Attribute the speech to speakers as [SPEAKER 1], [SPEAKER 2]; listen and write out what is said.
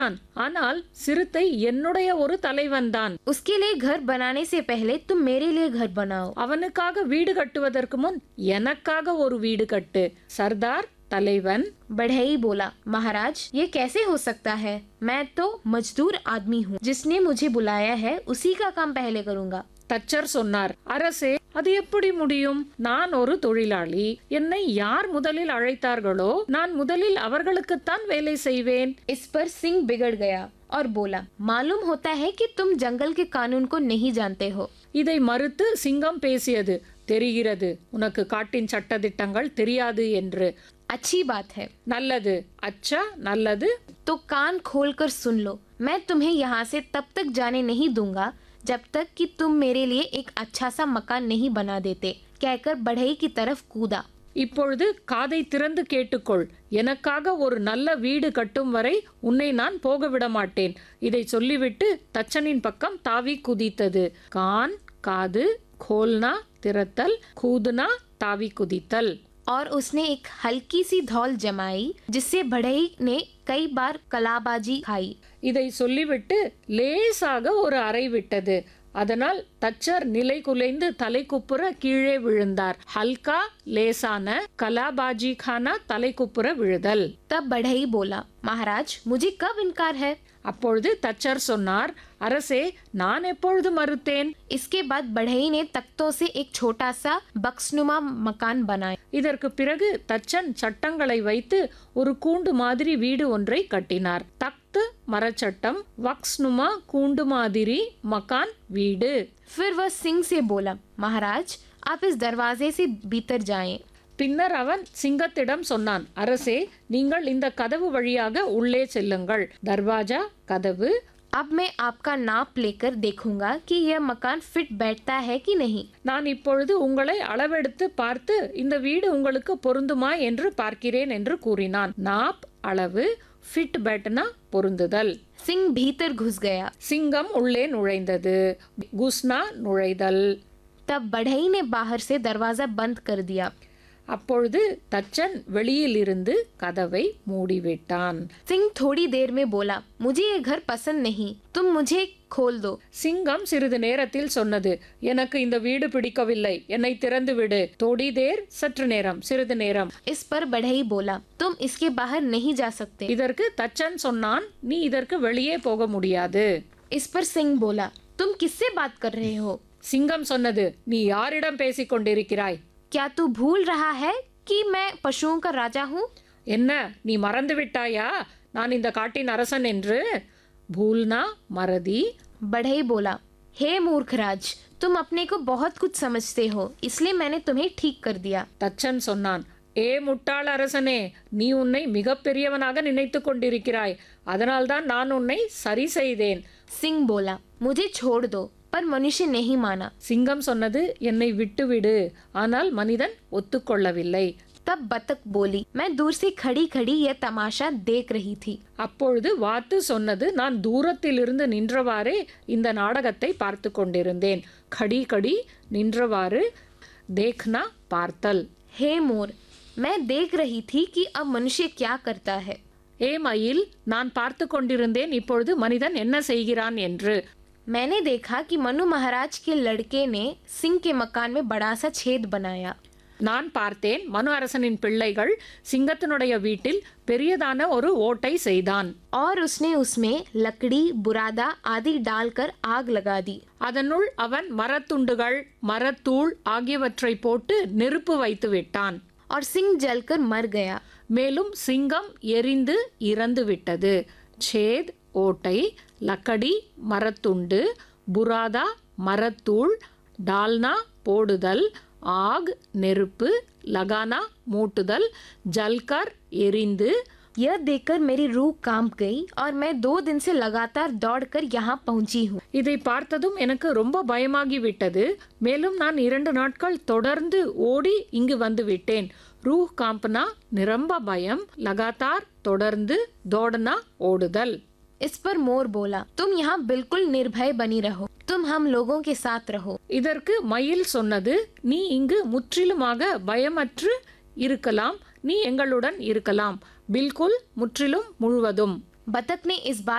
[SPEAKER 1] ஆனால் சிறுத்தை என்னுடைய ஒரு தலைவன்தான்
[SPEAKER 2] उसके लिए घर बनाने से पहले तुम मेरे लिए घर बनाओ
[SPEAKER 1] அவனுக்காக வீடு கட்டுவதற்கு முன் எனக்காக ஒரு வீடு கட்டு சர்தார் தலைவன்
[SPEAKER 2] बढ़ई बोला महाराज ये कैसे हो सकता है मैं तो मजदूर आदमी हूँ जिसने मुझे बुलाया है उसी का काम पहले करूँगा
[SPEAKER 1] தச்சர் சொன்னார் அரசே அது எப்படி முடியும் நான் ஒரு தொழிலாளி என்னை யார் முதலில் அழைத்தார்களோ நான் முதலில் அவர்களுக்குத்தான் வேலை செய்வேன்
[SPEAKER 2] इस पर सिंह बिगड़ गया और बोला मालूम होता है कि तुम जंगल के कानून को नहीं जानते हो
[SPEAKER 1] இதை மறுத்து சிங்கம் பேசியது தெரிகிறது உனக்கு காட்டின் சட்டதிட்டங்கள் தெரியாது என்று
[SPEAKER 2] अच्छी बात है
[SPEAKER 1] நல்லது அச்சா நல்லது
[SPEAKER 2] तो कान खोलकर सुन लो मैं तुम्हें यहाँ से तब तक जाने नहीं दूंगा जब तक कि तुम मेरे लिए एक अच्छा सा मकान नहीं बना देते कहकर बढ़ई की तरफ कूदा
[SPEAKER 1] இப்பொழுது காதை திறந்து கேட்டுக்கொள் எனக்காக ஒரு நல்ல வீடு கட்டும் வரை உன்னை நான் போக விட மாட்டேன் இதை சொல்லிவிட்டு தச்சனின் பக்கம் தாவி குதித்தது கான் காது கோல்னா திறத்தல் கூதுனா தாவி குதித்தல்
[SPEAKER 2] और उसने एक हल्की सी धौल जमाई जिससे बढ़ई ने कई बार कलाबाजी खाई
[SPEAKER 1] இதை சொல்லிவிட்டு லேசாக ஒரு அறை விட்டது அதனால் தச்சர் நிலை குலைந்து தலை குப்புற கீழே விழுந்தார் ஹல்கா லேசான கலாபாஜி கானா தலை குப்புற விழுதல்
[SPEAKER 2] तब बढ़ई बोला महाराज मुझे कब इनकार है
[SPEAKER 1] அப்பொழுது தச்சர் சொன்னார் அரசே நான் எப்பொழுது மறுத்தேன்
[SPEAKER 2] इसके बाद बढ़ई ने तख्तों से एक छोटा सा बक्सनुमा मकान बनाया
[SPEAKER 1] இதற்கு பிறகு தச்சன் சட்டங்களை வைத்து ஒரு கூண்டு மாதிரி வீடு ஒன்றை கட்டினார் தக்து மரச்சட்டம் வக்ஸ்னுமா கூண்டு மாதிரி மகான் வீடு
[SPEAKER 2] फिर वह सिंह से बोला महाराज आप इस दरवाजे से भीतर जाएं
[SPEAKER 1] பின்னர் அவன் சிங்கத்திடம் சொன்னான் அரசே நீங்கள் இந்த கதவு வழியாக உள்ளே செல்லுங்கள் தர்வாஜா கதவு
[SPEAKER 2] अब मैं आपका नाप लेकर देखूंगा कि यह मकान फिट बैठता है कि नहीं
[SPEAKER 1] நான் இப்பொழுது உங்களை அளவெடுத்து பார்த்து இந்த வீடு உங்களுக்கு பொருந்துமா என்று பார்க்கிறேன் என்று கூறினான் நாப் அளவு ஃபிட் பேட்னா பொருந்துதல்
[SPEAKER 2] सिंह भीतर घुस गया
[SPEAKER 1] சிங்கம் உள்ளே நுழைந்தது குஸ்னா நுழைதல்
[SPEAKER 2] तब बढ़ई ने बाहर से दरवाजा बंद कर दिया
[SPEAKER 1] அப்பொழுது தச்சன் வெளியில் இருந்து கதவை மூடிவிட்டான்
[SPEAKER 2] सिंह थोड़ी देर में बोला मुझे ये घर पसंद नहीं तुम मुझे खोल दो
[SPEAKER 1] சிங்கம் சிறிது நேரத்தில் சொன்னது எனக்கு இந்த வீடு பிடிக்கவில்லை என்னை திறந்து விடு தொடிதேர் சற்று நேரம் சிறிது நேரம்
[SPEAKER 2] इस पर बढ़ई बोला तुम इसके बाहर नहीं जा सकते
[SPEAKER 1] இதற்கு தச்சன் சொன்னான் நீ இதற்கு வெளியே போக முடியாது
[SPEAKER 2] इस पर सिंह बोला तुम किससे बात कर रहे हो
[SPEAKER 1] சிங்கம் சொன்னது நீ யாரிடம் பேசிக் கொண்டிருக்கிறாய்
[SPEAKER 2] क्या तू भूल रहा है कि मैं पशुओं का राजा हूँ
[SPEAKER 1] என்ன நீ மறந்து விட்டாயா நான் இந்த காட்டின் அரசன் என்று भूलना மறதி
[SPEAKER 2] बढ़ई बोला हे मूर्खराज तुम अपने को बहुत कुछ समझते हो इसलिए मैंने तुम्हें ठीक कर दिया
[SPEAKER 1] தச்சன் சொன்னான் ஏ முட்டாள் அரசனே நீ உன்னை மிகப்பெரியவனாக நினைத்து கொண்டிருக்கிறாய் அதனால்தான் நான் உன்னை சரி செய்தேன்
[SPEAKER 2] सिंह बोला मुझे छोड़ दो पर मनुष्य नहीं माना
[SPEAKER 1] சிங்கம் சொன்னது என்னை விட்டுவிடு ஆனால் மனிதன் ஒத்துக்கொள்ளவில்லை
[SPEAKER 2] तब बतख बोली मैं दूर से खड़ी खड़ी यह तमाशा देख रही थी
[SPEAKER 1] அப்பொழுது வாத்து சொன்னது நான் தூரத்திலிருந்து நின்றவாறே இந்த நாடகத்தை பார்த்து கொண்டிருந்தேன் கடி கடி நின்றவாறு தேக்னா பார்த்தல்
[SPEAKER 2] हे मोर मैं देख रही थी कि अब मनुष्य क्या करता है
[SPEAKER 1] ஏ மயில் நான் பார்த்து கொண்டிருந்தேன் இப்பொழுது மனிதன் என்ன செய்கிறான் என்று
[SPEAKER 2] मैंने देखा कि मनु महाराज के लड़के ने सिंह के मकान में बड़ा सा छेद बनाया
[SPEAKER 1] நான் பார்த்தேன் மனு அரசனின் பிள்ளைகள் சிங்கத்தினுடைய வீட்டில் பெரியதான ஒரு ஓட்டை செய்தான்
[SPEAKER 2] और उसने उसमें लकड़ी बुरादा आदि डालकर आग लगा दी
[SPEAKER 1] அதனுள் அவன் மரத்துண்டுகள் மரத்தூள் ஆகியவற்றை போட்டு நெருப்பு வைத்து விட்டான்
[SPEAKER 2] और सिंह जलकर मर गया
[SPEAKER 1] மேலும் சிங்கம் எரிந்து இறந்து விட்டது சேத் ஓட்டை லக்கடி மரத்துண்டு புராதா மரத்தூள் டால்னா போடுதல் ஆக் நெருப்பு லகானா மூட்டுதல் ஜல்கர் எரிந்து
[SPEAKER 2] यह देखकर मेरी रूह कांप गई और मैं दो दिन से लगातार दौड़कर यहाँ पहुंची हूँ
[SPEAKER 1] இதை பார்த்ததும் எனக்கு ரொம்ப பயமாகி விட்டது மேலும் நான் இரண்டு நாட்கள் தொடர்ந்து ஓடி இங்கு வந்து விட்டேன் ரூஹ் காம்பனா நிரம்ப பயம் லகாத்தார் தொடர்ந்து தோடனா ஓடுதல்
[SPEAKER 2] इस पर मोर बोला तुम यहाँ बिल्कुल निर्भय बनी रहो तुम हम लोगों के साथ रहो
[SPEAKER 1] இதற்கு மயில் சொன்னது நீ இங்கு முற்றிலுமாக பயமற்று இருக்கலாம் நீ எங்களுடன் இருக்கலாம் பில்குல் முற்றிலும் முழுவதும்
[SPEAKER 2] बतख ने इस बात